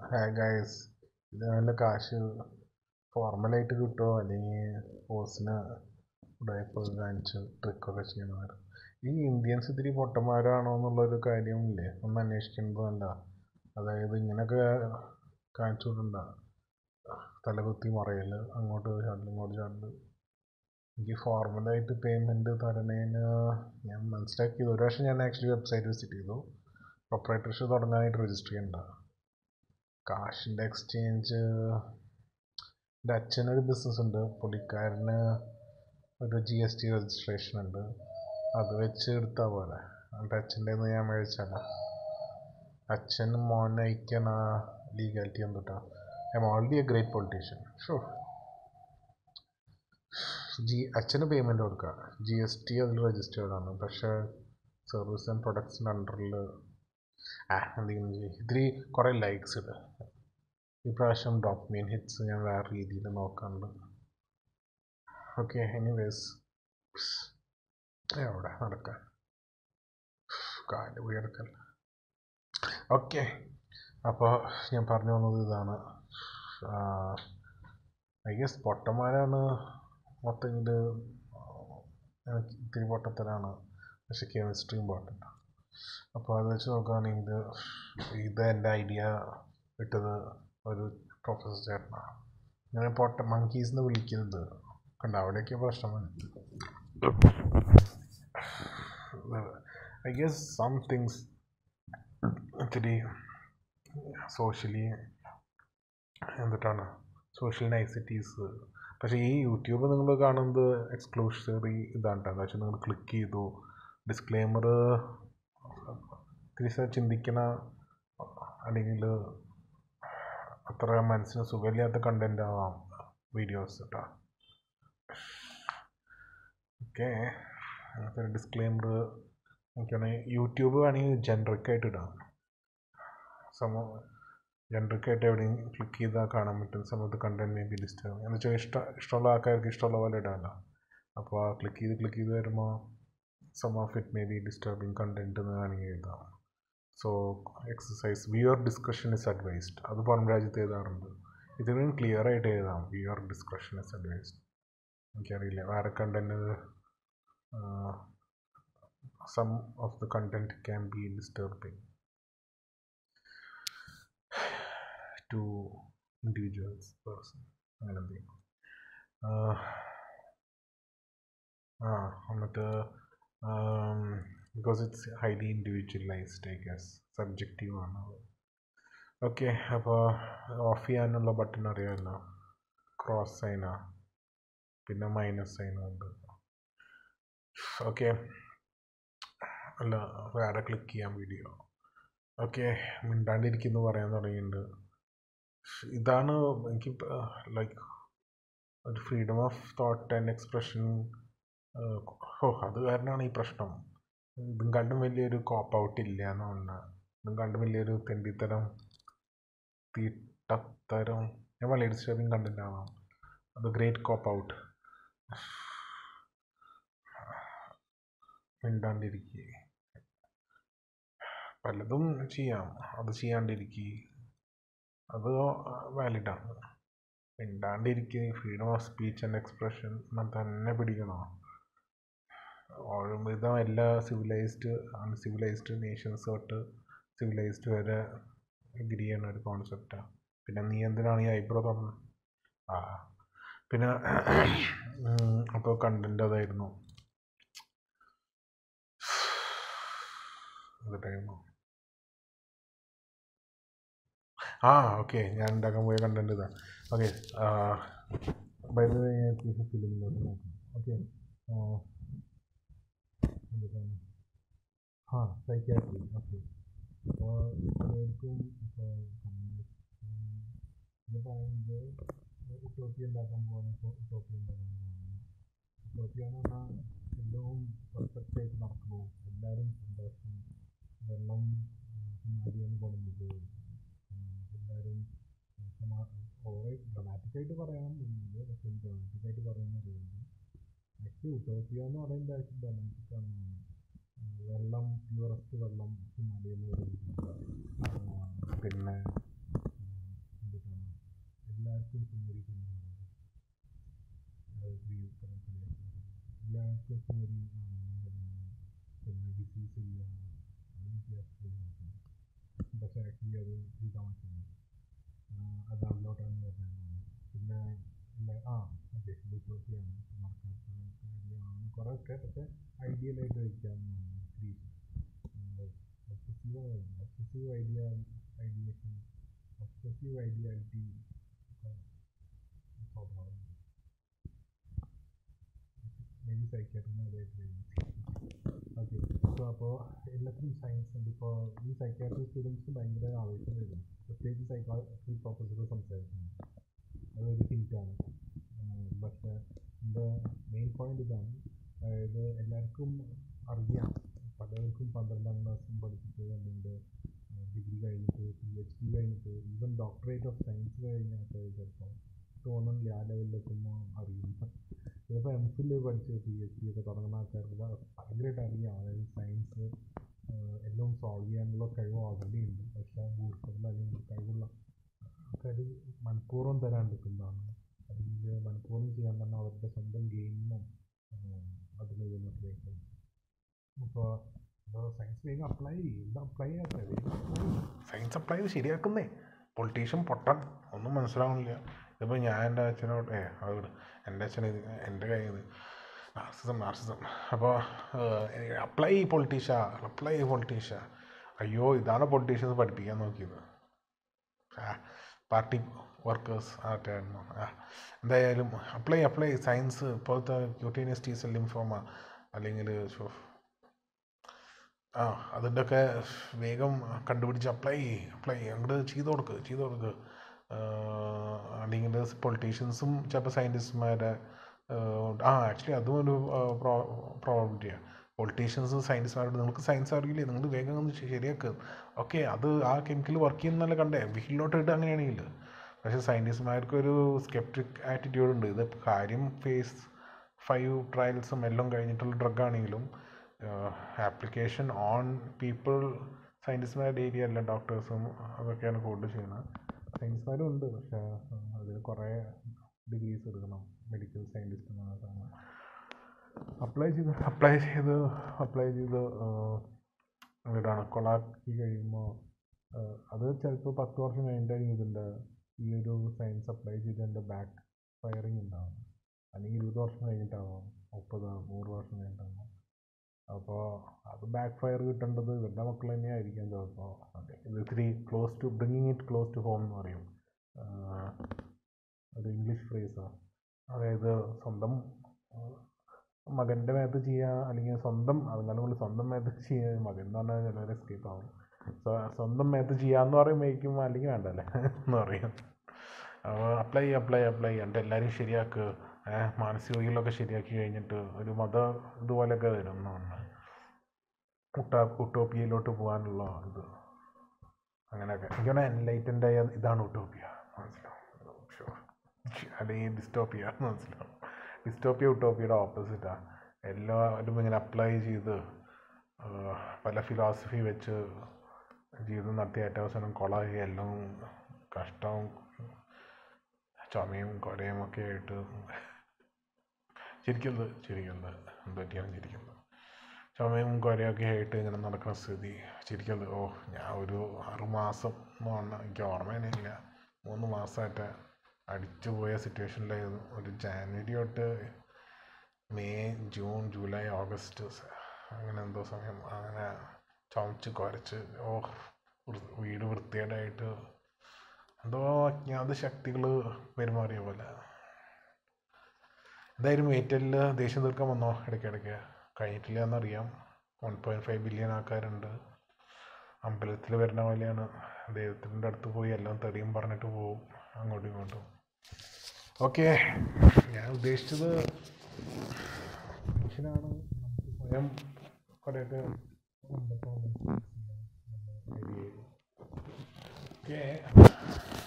guys ഇത് നല്ല കാശ് ഫോർമലായിട്ട് കിട്ടുമോ അല്ലെങ്കിൽ പോസിന് ഉടായ്പൊക്കെ കാണിച്ച് ട്രിക്കൊക്കെ ചെയ്യണവർ ഈ ഇന്ത്യൻസ് ഇത്തിരി പൊട്ടന്മാരാണോ എന്നുള്ളൊരു കാര്യമില്ലേ ഒന്ന് അന്വേഷിക്കുന്നത് നല്ലതാ അതായത് ഇങ്ങനെയൊക്കെ കാണിച്ചു വിടണ്ട തലകുത്തി മറിയൽ അങ്ങോട്ട് ചാടൽ ഇങ്ങോട്ട് ചാടൽ എനിക്ക് ഫോർമലായിട്ട് പേയ്മെൻറ്റ് തരണേന് ഞാൻ മനസ്സിലാക്കിയത് ഒരു പ്രാവശ്യം ഞാൻ ആക്ച്വലി വെബ്സൈറ്റ് വിസിറ്റ് ചെയ്തു പ്രൊപ്പറേറ്റർഷിപ്പ് തുടങ്ങാനായിട്ട് രജിസ്റ്റർ ചെയ്യണ്ട കാശിൻ്റെ എക്സ്ചേഞ്ച് എൻ്റെ അച്ഛനൊരു ബിസിനസ് ഉണ്ട് പുള്ളിക്കാരന് ഒരു ജി എസ് ടി രജിസ്ട്രേഷൻ ഉണ്ട് അത് വെച്ച് എടുത്താൽ പോലെ എൻ്റെ അച്ഛൻ്റെ നിന്ന് ഞാൻ മേടിച്ചാല അച്ഛൻ മോനെ അയക്കണ ലീഗാലിറ്റി എന്തുട്ടാ I'm already a great politician show ജി അച്ഛന് പേയ്മെൻറ്റ് കൊടുക്കുക ജി എസ് ടി അതിൽ രജിസ്റ്റേർഡ് ആണ് പക്ഷേ സർവീസ് ആൻഡ് പ്രൊഡക്ട്സിൻ്റെ അണ്ടറിൽ ആ എന്തെങ്കിലും ചെയ്യും ഇത്തിരി കുറേ ലൈക്സ് ഇടുക ഈ പ്രാവശ്യം ഡോക്മീൻ ഹിറ്റ്സ് ഞാൻ വേറെ രീതിയിൽ നോക്കാറുണ്ട് ഓക്കെ എനിവേസ് എവിടെ നടക്കാൻ കാല് ഉയർക്കൽ ഓക്കെ അപ്പോൾ ഞാൻ പറഞ്ഞു വന്നത് ഇതാണ് ഐ ഗസ് പൊട്ടന്മാരാണ് മൊത്തം ഇത് എനിക്ക് ഇത്തിരി പൊട്ടത്തരാണ് പക്ഷെ കെമിസ്ട്രി ഇമ്പോർട്ടൻ്റ് അപ്പോൾ അത് വെച്ച് നോക്കുകയാണെങ്കിൽ ഇത് എൻ്റെ ഐഡിയ ഇട്ടത് ഒരു പ്രൊഫസർ ചേട്ടനാണ് ഇങ്ങനെ പൊട്ട മങ്കീസ് എന്ന് വിളിക്കുന്നത് കണ്ട അവിടെയൊക്കെ പ്രശ്നം ഐ ഗസ് സം തിങ്സ് ഇത്തിരി സോഷ്യലി എന്തിട്ടാണ് സോഷ്യൽ നൈസിറ്റീസ് പക്ഷേ ഈ യൂട്യൂബ് നിങ്ങൾ കാണുന്നത് എക്സ്ക്ലൂസറി ഇതാണ് എന്താ വെച്ചാൽ നിങ്ങൾ ക്ലിക്ക് ചെയ്തു ഡിസ്ക്ലെയിമർ തിരിച്ച് ചിന്തിക്കണ അല്ലെങ്കിൽ അത്ര മനസ്സിന് സുഖമില്ലാത്ത കണ്ടൻ്റ് ആവാം വീഡിയോസ് കേട്ടോ ഓക്കെ അങ്ങനത്തെ ഡിസ്ക്ലെയിമർ എനിക്കാണെങ്കിൽ യൂട്യൂബ് വേണമെങ്കിൽ ജനറിക് ആയിട്ട് ഇടാം സമ ജനറിക് ആയിട്ട് എവിടെയും ക്ലിക്ക് ചെയ്താൽ കാണാൻ പറ്റും സമയത്ത് കണ്ടന്റ് മേ ബി ലിസ്റ്റ് ആവും എന്ന് വെച്ചാൽ ഇഷ്ടം ഇഷ്ടമുള്ള ആൾക്കാർക്ക് ഇഷ്ടമുള്ള പോലെ ഇടാമല്ലോ അപ്പോൾ ആ ക്ലിക്ക് ചെയ്ത് ക്ലിക്ക് ചെയ്ത് വരുമ്പോൾ some of it may be disturbing content എന്ന് വേണമെങ്കിൽ എഴുതാം so exercise viewer discretion is advised അത് പുറം രാജ്യത്ത് എഴുതാറുണ്ട് ഇതിനും ക്ലിയർ ആയിട്ട് എഴുതാം വിയർ ഡിസ്കഷൻ ഇസ് അഡ്വൈസ്ഡ് എനിക്കറിയില്ല വേറെ content some of the content can be disturbing to individuals person അങ്ങനെ എന്തെങ്കിലും ആ എന്നിട്ട് because it's highly individualised I guess subjective ആണ് ഓക്കെ അപ്പോൾ ഓഫ് ചെയ്യാനുള്ള ബട്ടൺ അറിയാമല്ലോ ക്രോസ് സൈനാ പിന്നെ മൈനസ് സൈനും ഉണ്ട് ഓക്കെ അല്ല വേറെ ക്ലിക്ക് ചെയ്യാം വീഡിയോ ഓക്കെ മിണ്ടാണ്ടിരിക്കുന്നു പറയാൻ തുടങ്ങിയിട്ടുണ്ട് ഇതാണ് എനിക്ക് ലൈക്ക് ഒരു freedom of thought and expression ഓ അത് കാരണമാണ് ഈ പ്രശ്നം ഇതും കണ്ടും വലിയൊരു കോപ്പ് ഔട്ട് ഇല്ല എന്നാണ് ഇതും കണ്ടും വലിയൊരു തെണ്ടിത്തരം തീട്ടത്തരം ഞാൻ വളരെ ഡിസ്റ്റർബിങ് കണ്ടന്റ് ആവാം അത് ഗ്രേറ്റ് കോപ്പ് ഔട്ട് മിണ്ടാണ്ടിരിക്കുക പലതും ചെയ്യാം അത് ചെയ്യാണ്ടിരിക്കുക അത് വാലിഡാണ് മിണ്ടാണ്ടിരിക്കുക freedom of speech and expression തന്നെ പിടിക്കണോ ഒരുവിധം എല്ലാ സിവിലൈസ്ഡ് അൺസിവിലൈസ്ഡ് നേഷൻസ് തൊട്ട് സിവിലൈസ്ഡ് വരെ എഗ്രി ചെയ്യണ ഒരു കോൺസെപ്റ്റാണ് പിന്നെ നീ എന്തിനാണ് ഈ ഐബ്രോ തുറന്നത് ആ പിന്നെ അപ്പോൾ കണ്ടന്റ് അതായിരുന്നു അത് ടൈമോ ആ ഓക്കെ ഞാൻ ഉണ്ടാക്കാൻ പോയ കണ്ടന്റ് ഇതാ ഓക്കെ ബൈ ദ വേ ഫിലിമിലോട്ട് നോക്കാം ഓക്കെ എന്താണ് ആ സൈക്യാട്രി ഓക്കെ അപ്പോൾ പലർക്കും ഇപ്പോൾ ഇത് പറയുന്നത് ഉട്ടോപ്പി ഉണ്ടാക്കാൻ പോകുന്ന ഉട്ടോപ്പി ഉണ്ടാക്കാൻ പോകുന്നത് ഉട്ടോപ്പി എന്ന് പറഞ്ഞാൽ എല്ലാം പെർഫെക്റ്റ് ആയിട്ട് നടക്കുന്നു എല്ലാവരും സന്തോഷം വെള്ളം ഹിമാലയം കൊടുക്കുന്നത് എല്ലാവരും ഓവർ ഡ്രമാറ്റിക്കായിട്ട് പറയാനൊന്നുമില്ല പക്ഷേ ഡ്രമാറ്റിക്കായിട്ട് പറയുന്ന അറിയുന്നത് ആക്ച്വലി ഉട്ടോപ്പിയ എന്ന് പറയുന്നത് ആക്ച്വലി ഡൊമാറ്റിക്കാണ് വെള്ളം പ്യൂറസ്റ്റ് വെള്ളം ഹിമാലയം പിന്നെ എല്ലാവർക്കും സുന്ദരി പെണ്ണുങ്ങളുണ്ട് അത് സ്ത്രീ കളിയാക്കുന്നത് എല്ലാവർക്കും സുന്ദരി ആണെന്നും വരുന്നു പിന്നെ ഡിസീസ് ഇല്ല അത് വ്യത്യാസത്തിൽ നോക്കുന്നു പക്ഷേ ആക്ച്വലി അത് ഈ തമാശയാണ് അത് അതിലോട്ടാണ് വരുന്നത് പിന്നെ പിന്നെ ആ അതെ ബുദ്ധിമുട്ടിയാണ് നടക്കാത്ത കാര്യമാണ് കുറേയൊക്കെ പക്ഷേ ഐഡിയലായിട്ട് വയ്ക്കാവുന്നതാണ് സ്ത്രീ obsessive obsessive idea ideation obsessive ideality സ്വഭാവം മേ ബി സൈക്കാട്രിന് അതായിട്ട് ഓക്കെ സോ അപ്പോൾ എല്ലാത്തിനും സയൻസ് ഉണ്ട് ഇപ്പോൾ ഈ സൈക്കാട്രി സ്റ്റുഡൻസ് ഭയങ്കര ആവേശം വരും പ്രത്യേകിച്ച് സൈക്കോളജി പ്രൊഫസർ സംസാരിക്കുന്നത് അതൊരു ഹിറ്റാണ് പക്ഷേ എൻ്റെ മെയിൻ പോയിന്റ് ഇതാണ് അതായത് എല്ലാവർക്കും അറിയാം പലർക്കും പന്ത്രണ്ടാം ക്ലാസ്സും പഠിച്ചിട്ട് അല്ലെങ്കിൽ ഡിഗ്രി കഴിഞ്ഞിട്ട് പി എച്ച് ഡി കഴിഞ്ഞിട്ട് ഈവൻ ഡോക്ടറേറ്റ് ഓഫ് സയൻസ് കഴിഞ്ഞാൽ ചിലപ്പോൾ തോന്നുന്നില്ല ആ ലെവലിലെത്തുമ്പോൾ അറിയും ചിലപ്പോൾ എം ഫിൽ പഠിച്ച് പി എച്ച് ഡി ഒക്കെ തുടങ്ങുന്ന ആൾക്കാർക്ക് ഭയങ്കരമായിട്ട് അറിയാം അതായത് സയൻസ് എല്ലാം സോൾവ് ചെയ്യാനുള്ള കഴിവ് ഓൾറെഡി ഉണ്ട് പക്ഷേ മൂർഖത്തിൽ അല്ലെങ്കിൽ കഴിവുള്ള ആൾക്കാർ മനഃപൂർവ്വം തരാണ്ടിരിക്കുന്നതാണ് അല്ലെങ്കിൽ മനഃപൂർവ്വം ചെയ്യാൻ തന്നെ അവരുടെ സ്വന്തം ഗെയിമിനും അതിന് ഇതിനൊക്കെ അപ്പോൾ അപ്പോൾ സയൻസ് വേഗം അപ്ലൈ ചെയ്യും എന്താ അപ്ലൈ ചെയ്യാത്തത് സയൻസ് അപ്ലൈ ചെയ്ത് ശരിയാക്കുന്നേ പൊളിറ്റീഷ്യൻ പൊട്ടൻ ഒന്നും മനസ്സിലാവുന്നില്ല ഇതിപ്പോൾ ഞാൻ എൻ്റെ അച്ഛനോട് ഏ അത് എൻ്റെ അച്ഛൻ ഇത് എൻ്റെ കയ്യിൽ നിന്ന് നാർസിസം നാർസിസം അപ്പോൾ അപ്ലൈ പൊളിറ്റീഷ്യ അപ്ലൈ പൊളിറ്റീഷ്യ അയ്യോ ഇതാണ് പൊളിറ്റീഷ്യൻസ് പഠിപ്പിക്കാൻ നോക്കിയത് ആ പാർട്ടി വർക്കേഴ്സ് ആയിട്ടായിരുന്നു ആ എന്തായാലും അപ്ലൈ അപ്ലൈ സയൻസ് ഇപ്പോഴത്തെ ക്യൂട്ടീനിയസ് ടീ സെൽ ലിംഫോമ അല്ലെങ്കിൽ ആ അതിൻ്റെയൊക്കെ വേഗം കണ്ടുപിടിച്ച് അപ്ലൈ അപ്ലൈ അങ്ങോട്ട് ചെയ്ത് കൊടുക്ക് ചെയ്ത് കൊടുക്ക് അല്ലെങ്കിൽ പൊളിറ്റീഷ്യൻസും ചിലപ്പോൾ സയൻറ്റിസ്റ്റ്മാരെ ആ ആക്ച്വലി അതും ഒരു പ്രോബിലിറ്റിയാണ് പൊളിറ്റീഷ്യൻസും സയൻറ്റിസ്റ്റ്മാരോട് നിങ്ങൾക്ക് സയൻസ് അറിയില്ലേ നിങ്ങൾ വേഗം ഒന്ന് ശരിയാക്കുക ഓക്കെ അത് ആ കെമിക്കൽ വർക്ക് ചെയ്യുന്നല്ല കണ്ടേ വീട്ടിലോട്ട് ഇട്ട് അങ്ങനെയാണെങ്കിൽ പക്ഷേ സയൻറ്റിസ്റ്റ്മാർക്ക് ഒരു സ്കെപ്റ്റിക് ആറ്റിറ്റ്യൂഡ് ഉണ്ട് ഇത് കാര്യം ഫേസ് ഫൈവ് ട്രയൽസും എല്ലാം കഴിഞ്ഞിട്ടുള്ള ഡ്രഗ് ആണെങ്കിലും ആപ്ലിക്കേഷൻ ഓൺ പീപ്പിൾ സയൻറ്റിസ്റ്റ്മാരുടെ ഏരിയ അല്ല ഡോക്ടേഴ്സും അതൊക്കെയാണ് കൂടുതൽ ചെയ്യുന്നത് സയൻറ്റിസ്റ്റ്മാരും ഉണ്ട് പക്ഷേ അതിൽ കുറേ ഡിഗ്രീസ് എടുക്കണം മെഡിക്കൽ സയൻറ്റിസ്റ്റ് എന്നാണ് അപ്ലൈ ചെയ്ത് അപ്ലൈ ചെയ്ത് അപ്ലൈ ചെയ്ത് ഇതാണ് കൊളാക്കി കഴിയുമ്പോൾ അത് ചിലപ്പോൾ പത്ത് വർഷം കഴിഞ്ഞിട്ടായിരിക്കും ഇതിൻ്റെ ഈ ഒരു സയൻസ് അപ്ലൈ ചെയ്തതിൻ്റെ ബാക്ക് ഫയറിങ് ഉണ്ടാവും അല്ലെങ്കിൽ ഇരുപത് വർഷം കഴിഞ്ഞിട്ടാവും മുപ്പത് നൂറ് വർഷം കഴിഞ്ഞിട്ടാവും അപ്പോൾ അത് ബാക്ക് ഫയർ കിട്ടേണ്ടത് ഇവരുടെ മക്കൾ തന്നെയായിരിക്കാം ചിലപ്പോൾ അതെ ഇത് ഇത്തിരി close to bringing it close to home എന്ന് പറയും ഒരു ഇംഗ്ലീഷ് ഫ്രേസാണ് അതായത് സ്വന്തം മകൻ്റെ മേത്ത് ചെയ്യുക അല്ലെങ്കിൽ സ്വന്തം അതിനാലും കൂടുതൽ സ്വന്തം മേത്ത് ചെയ്യുക മകൻ എന്ന് പറഞ്ഞാൽ ചിലവർ എസ്കേപ്പ് ആവും സോ സ്വന്തം മേത്ത് ചെയ്യാന്ന് പറയുമ്പോഴേക്കും അല്ലെങ്കിൽ വേണ്ടല്ലേ എന്ന് പറയും അപ്പോൾ അപ്ലൈ അപ്ലൈ അപ്ലൈ എന്നിട്ട് എല്ലാവരും ശരിയാക്കുക മാനസികയിലൊക്കെ ശരിയാക്കി കഴിഞ്ഞിട്ട് ഒരു മത ഇതുപോലെയൊക്കെ വരും എന്ന് പറഞ്ഞു ഉട്ടാ ഉട്ടോപ്പിയയിലോട്ട് പോകാനുള്ള ഇത് അങ്ങനെയൊക്കെ എനിക്കാണ് എൻലൈറ്റൻ്റ് ആയ ഇതാണ് ഉട്ടോപ്പിയ മനസ്സിലാവും ഷുവർ അല്ലെങ്കിൽ ഡിസ്റ്റോപ്പിയ മനസ്സിലാവും ഡിസ്റ്റോപ്പിയ ഉട്ടോപ്പിയുടെ ഓപ്പോസിറ്റാണ് എല്ലാവരും ഇങ്ങനെ അപ്ലൈ ചെയ്ത് പല ഫിലോസഫി വെച്ച് ജീവിതം നടത്തിയ ഏറ്റവും അവസാനം കൊളായി എല്ലാം കഷ്ടവും ചുമയും കൊരയും ഒക്കെ ആയിട്ട് ചിരിക്കുന്നത് ചിരിക്കുന്നത് എന്തൊക്കെയാണ് ചിരിക്കുന്നത് ചുമയും കൊരയൊക്കെ ആയിട്ട് ഇങ്ങനെ നടക്കുന്ന സ്ഥിതി ചിരിക്കുന്നത് ഓ ഞാൻ ഒരു ആറുമാസം എന്ന് പറഞ്ഞാൽ എനിക്ക് ഓർമ്മ തന്നെ ഇല്ല മൂന്ന് മാസമായിട്ട് അടിച്ചു പോയ സിറ്റുവേഷനിലായിരുന്നു ഒരു ജാനുവരി തൊട്ട് മെയ് ജൂൺ ജൂലൈ ഓഗസ്റ്റ് അങ്ങനെ എന്തോ സമയം അങ്ങനെ ചുമച്ച് കുരച്ച് ഓ വീട് വൃത്തികേടായിട്ട് എന്തോ അജ്ഞാത ശക്തികൾ പെരുമാറിയ പോലെ എന്തായാലും എയർടെല്ലിൽ ദേഷ്യം തീർക്കാൻ വന്നോ ഇടയ്ക്കിടയ്ക്ക് കഴിഞ്ഞിട്ടില്ല എന്നറിയാം വൺ പോയിൻറ്റ് ഫൈവ് ബില്യൺ ആൾക്കാരുണ്ട് അമ്പലത്തിൽ വരുന്ന പോലെയാണ് ദൈവത്തിൻ്റെ അടുത്ത് പോയി എല്ലാം തെറിയും പറഞ്ഞിട്ട് പോവും അങ്ങോട്ടും ഇങ്ങോട്ടും ഓക്കെ ഞാൻ ഉദ്ദേശിച്ചത് മനുഷ്യനാണ് നമുക്ക് സ്വയം കുറേയൊക്കെ ഉണ്ടപ്പോൾ ഓക്കെ